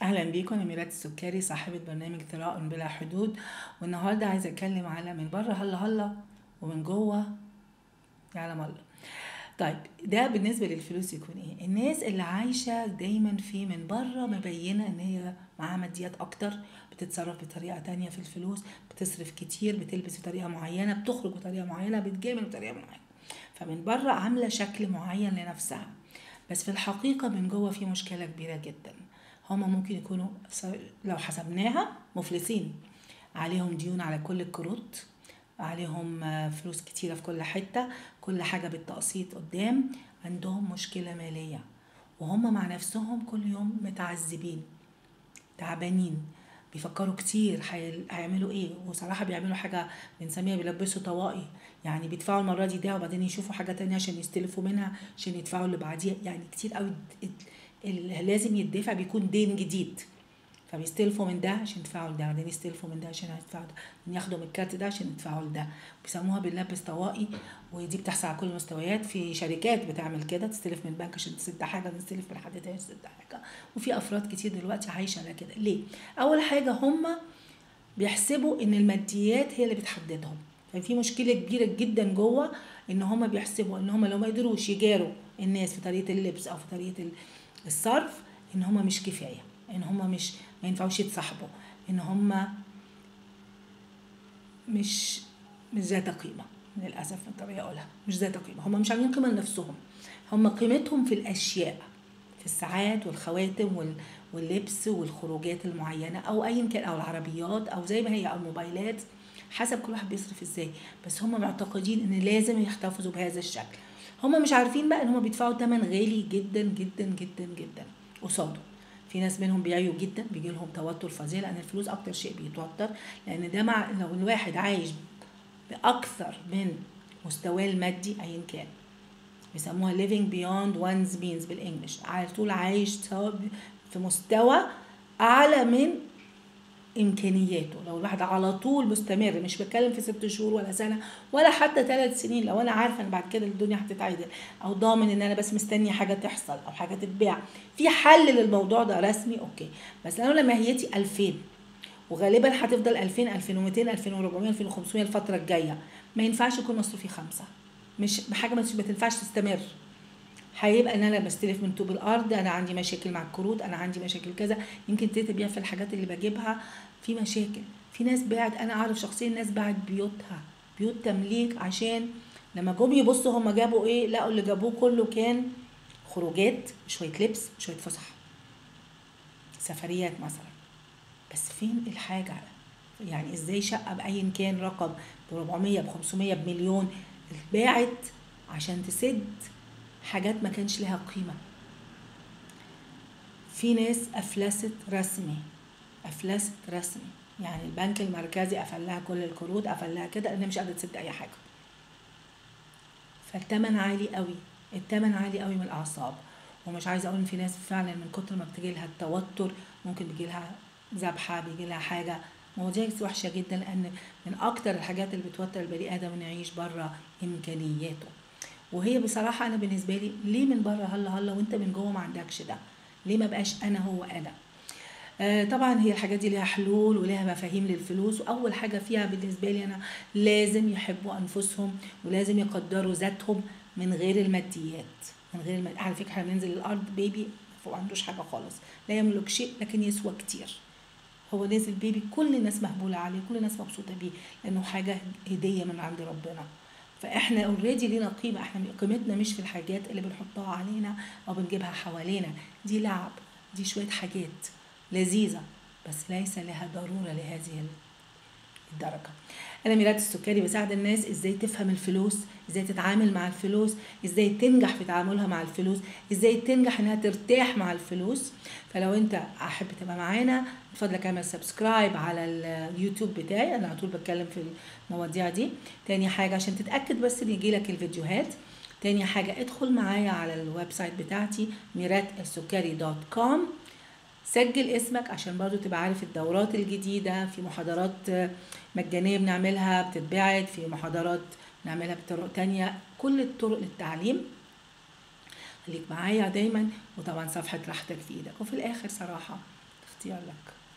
اهلا بيكم انا ميرات السكري صاحبة برنامج ثراء بلا حدود والنهارده عايزه اتكلم على من بره هلا هلا ومن جوه يعلم الله طيب ده بالنسبه للفلوس يكون ايه الناس اللي عايشه دايما في من بره مبينه ان هي معاها ماديات اكتر بتتصرف بطريقه تانية في الفلوس بتصرف كتير بتلبس بطريقه معينه بتخرج بطريقه معينه بتجامل بطريقه معينه فمن بره عامله شكل معين لنفسها بس في الحقيقه من جوه في مشكله كبيره جدا هما ممكن يكونوا لو حسبناها مفلسين عليهم ديون على كل الكروت عليهم فلوس كتيرة في كل حتة كل حاجة بالتقسيط قدام عندهم مشكلة مالية وهم مع نفسهم كل يوم متعذبين تعبانين بيفكروا كتير هيعملوا ايه وصراحة بيعملوا حاجة بنسميها بيلبسوا طواقي يعني بيدفعوا المرة دي ده وبعدين يشوفوا حاجة تانية عشان يستلفوا منها عشان يدفعوا اللي بعديها يعني كتير قوي اللي لازم يدفع بيكون دين جديد فبيستلفوا من ده عشان يدفعوا لده بعدين يستلفوا من ده عشان يدفعوا ده بعدين ياخدوا من الكارت ده عشان يدفعوا لده بيسموها بنلبس طواقي ودي بتحصل على كل المستويات في شركات بتعمل كده تستلف من البنك عشان تسد حاجه تستلف من حد تاني تسد حاجه وفي افراد كتير دلوقتي عايشه على كده ليه اول حاجه هم بيحسبوا ان الماديات هي اللي بتحددهم ففي مشكله كبيره جدا جوه ان هم بيحسبوا ان هم لو ما قدروش يجاروا الناس في طريقه اللبس او في طريقه الصرف ان هم مش كفايه ان هم مش ما ينفعوش يتصاحبوا ان هم مش مش ذات قيمه للاسف مضطر اقولها مش ذات قيمه هم مش عاملين قيمه لنفسهم هم قيمتهم في الاشياء في الساعات والخواتم وال واللبس والخروجات المعينه او ايا كان او العربيات او زي ما هي او الموبايلات حسب كل واحد بيصرف ازاي بس هم معتقدين ان لازم يحتفظوا بهذا الشكل هم مش عارفين بقى ان هم بيدفعوا ثمن غالي جدا جدا جدا جدا قصاده في ناس منهم بيعيوا جدا بيجي لهم توتر فظيع لان الفلوس اكتر شيء بيتوتر لان ده مع لو الواحد عايش باكثر من مستواه المادي ايا كان بيسموها living beyond one's means بالانجلش على طول عايش في مستوى اعلى من امكانياته لو الواحد على طول مستمر مش بتكلم في ست شهور ولا سنه ولا حتى ثلاث سنين لو انا عارفه ان بعد كده الدنيا هتتعدل او ضامن ان انا بس مستني حاجه تحصل او حاجه تتباع في حل للموضوع ده رسمي اوكي بس انا لما ماهيتي 2000 وغالبا هتفضل 2000 2200 2400 2500 الفتره الجايه ما ينفعش يكون مصروفي خمسه مش حاجه مش ما تنفعش تستمر هيبقى ان انا بستلف من طوب الارض انا عندي مشاكل مع الكروت انا عندي مشاكل كذا يمكن ابتديت ابيع في الحاجات اللي بجيبها في مشاكل في ناس باعت انا اعرف شخصيا ناس باعت بيوتها بيوت تمليك عشان لما جم يبصوا هم جابوا ايه لقوا اللي جابوه كله كان خروجات شويه لبس شويه فسح سفريات مثلا بس فين الحاجه يعني ازاي شقه بايا كان رقم ب 400 ب 500 بمليون اتباعت عشان تسد حاجات ما كانش لها قيمة في ناس أفلست رسمي أفلست رسمي يعني البنك المركزي قفل لها كل الكروت قفل لها كده لأنها مش قادرة تسد أي حاجة فالتمن عالي قوي التمن عالي قوي من الأعصاب ومش عايزة أقول إن في ناس فعلا من كتر ما بتجي لها التوتر ممكن بيجي لها ذبحة بيجي لها حاجة مواضيع وحشة جدا لأن من أكتر الحاجات اللي بتوتر البني آدم إنه يعيش بره إمكانياته وهي بصراحة أنا بالنسبة لي ليه من بره هلا هلا وأنت من جوه ما عندكش ده؟ ليه ما بقاش أنا هو أنا؟ آه طبعا هي الحاجات دي ليها حلول وليها مفاهيم للفلوس واول حاجه فيها بالنسبه لي انا لازم يحبوا انفسهم ولازم يقدروا ذاتهم من غير الماديات من غير الماد... على فكره احنا بننزل الارض بيبي ما عندوش حاجه خالص لا يملك شيء لكن يسوى كتير هو نازل بيبي كل الناس مهبوله عليه كل الناس مبسوطه بيه لانه حاجه هديه من عند ربنا فاحنا اوريدي لينا قيمه احنا قيمتنا مش في الحاجات اللي بنحطها علينا او بنجيبها حوالينا دي لعب دي شويه حاجات لذيذه بس ليس لها ضروره لهذه الدرجه انا ميرات السكري بساعد الناس ازاي تفهم الفلوس ازاي تتعامل مع الفلوس ازاي تنجح في تعاملها مع الفلوس ازاي تنجح انها ترتاح مع الفلوس فلو انت احب تبقى معانا من فضلك اعمل سبسكرايب على اليوتيوب بتاعي انا على طول بتكلم في المواضيع دي تاني حاجه عشان تتاكد بس ان يجيلك الفيديوهات تاني حاجه ادخل معايا على الويب سايت بتاعتي ميرات السكري دوت كوم سجل اسمك عشان برضو تبقى عارف الدورات الجديدة في محاضرات مجانية بنعملها بتتباعت في محاضرات بنعملها بطرق تانية كل الطرق للتعليم خليك معايا دايما وطبعا صفحة راحتك في ايدك وفي الاخر صراحة الاختيار لك